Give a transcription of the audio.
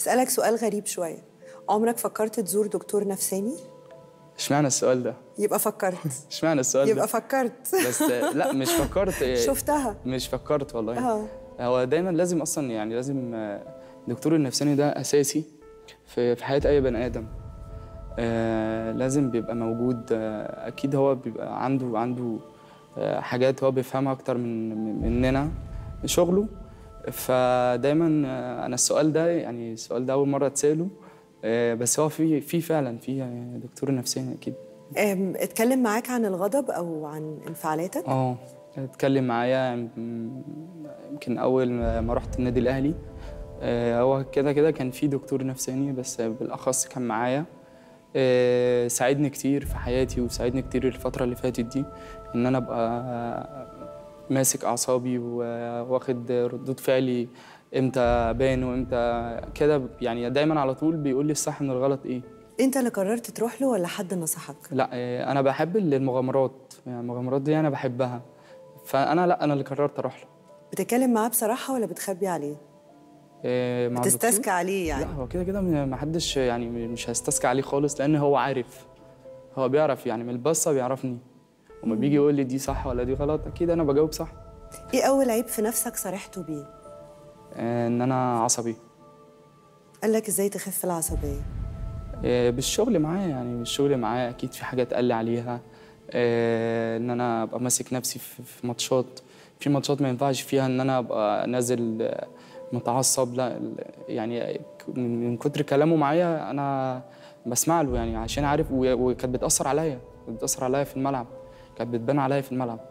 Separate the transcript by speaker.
Speaker 1: هسألك سؤال غريب شوية عمرك فكرت تزور دكتور نفساني؟
Speaker 2: اشمعنى السؤال ده
Speaker 1: يبقى فكرت
Speaker 2: اشمعنى السؤال ده
Speaker 1: يبقى فكرت
Speaker 2: بس لا مش فكرت
Speaker 1: شفتها
Speaker 2: مش فكرت والله
Speaker 1: اه
Speaker 2: هو دايما لازم اصلا يعني لازم آه، الدكتور النفساني ده اساسي في في حياه اي بني ادم آه لازم بيبقى موجود آه اكيد هو بيبقى عنده عنده آه حاجات هو بيفهمها اكتر من من- مننا شغله فدايما آه انا السؤال ده يعني السؤال ده اول مره اتساله آه بس هو في في فعلا في آه، دكتور نفساني اكيد
Speaker 1: أم، اتكلم معاك عن الغضب او عن انفعالاتك
Speaker 2: اه اتكلم معايا يم- يمكن اول ما رحت النادي الاهلي آه، هو كده كده كان في دكتور نفساني بس بالاخص كان معايا آه، ساعدني كتير في حياتي وساعدني كتير الفتره اللي فاتت دي ان انا ابقى ماسك اعصابي واخد ردود فعلي امتى ابان وامتى كده يعني دايما على طول بيقول لي الصح من الغلط ايه
Speaker 1: انت اللي قررت تروح له ولا حد نصحك
Speaker 2: لا آه، انا بحب المغامرات يعني المغامرات دي انا بحبها فانا لا انا اللي قررت اروح له
Speaker 1: بتتكلم معاه بصراحه ولا بتخبي عليه
Speaker 2: آه، مع الدكتور؟
Speaker 1: بتستسكى عليه يعني
Speaker 2: لا هو كده كده ما حدش يعني مش هستسكى عليه خالص لان هو عارف هو بيعرف يعني من البصه بيعرفني وما بيجي يقول لي دي صح ولا دي غلط اكيد انا بجاوب صح
Speaker 1: ايه اول عيب في نفسك صرحته بيه
Speaker 2: آه، ان انا عصبي
Speaker 1: قال لك ازاي تخف العصبيه
Speaker 2: آه، بالشغل معاه يعني بالشغل معاه اكيد في حاجات قال لي عليها آه، ان انا ابقى ماسك نفسي في في ماتشات في ماتشات ما ينفعش فيها ان انا ابقى نازل آه، متعصب لا ال- يعني ك- من من كتر كلامه معايا انا بسمع له يعني عشان عارف و- وكانت بتاثر عليا كانت بتاثر عليا في الملعب كانت بتبان عليا في الملعب